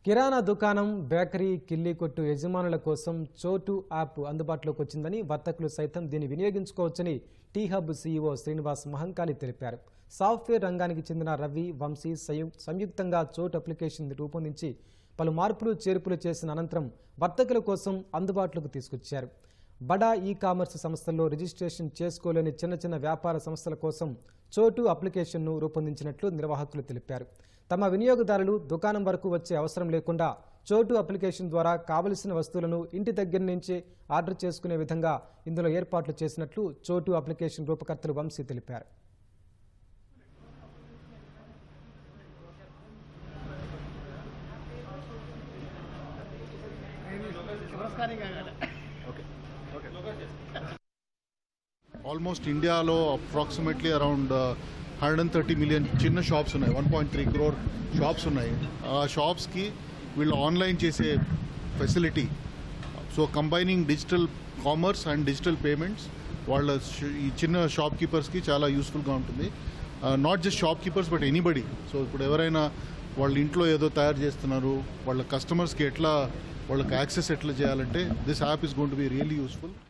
కిరాణా దుకాణం బేకరీ కిల్లీ కొట్టు యజమానుల కోసం చోటు యాప్ అందుబాటులోకి వచ్చిందని వర్తకులు సైతం దీన్ని వినియోగించుకోవచ్చని T hub CEO Srinivas Mahankali తెలిపారు సాఫ్ట్వేర్ రంగానికి చెందిన రవి వంశీ సంయు- సంయుక్తంగా చోటు అప్లికేషన్ రూపొందించి పలు మార్పులు చేర్పులు చేసిన అనంతరం వర్తకుల కోసం అందుబాటులోకి తీసుకొచ్చారు బడా ఈ కామర్స్ సంస్థల్లో రిజిస్ట్రేషన్ చేసుకోలేని చిన్న చిన్న వ్యాపార సంస్థల కోసం చోటు అప్లికేషన్ను రూపొందించినట్లు నిర్వాహకులు తెలిపారు తమ వినియోగదారులు దుకాణం వరకు వచ్చే అవసరం లేకుండా చోటు అప్లికేషన్ ద్వారా కావలసిన వస్తువులను ఇంటి దగ్గర నుంచే ఆర్డర్ చేసుకునే విధంగా ఇందులో ఏర్పాట్లు చేసినట్లు చోటు అప్లికేషన్ రూపకర్తలు వంశీ తెలిపారు ఆల్మోస్ట్ ఇండియాలో approximately around hundred and thirty million చిన్న షాప్స్ ఉన్నాయి one point three crore shops ఉన్నాయి ఆ షాప్స్కి వీళ్ళు ఆన్లైన్ చేసే facility so combining digital commerce and digital payments వాళ్ళ ష- ఈ చిన్న షాప్ కీపర్స్కి చాలా యూస్ఫుల్గా ఉంటుంది not just shop keepers but anybody so ఇప్పుడు ఎవరైనా వాళ్ళ ఇంట్లో ఏదో తయారు చేస్తున్నారు వాళ్ళ కస్టమర్స్కి ఎట్లా వాళ్ళకి యాక్సెస్ ఎట్లా చేయాలంటే this app is gonna be really useful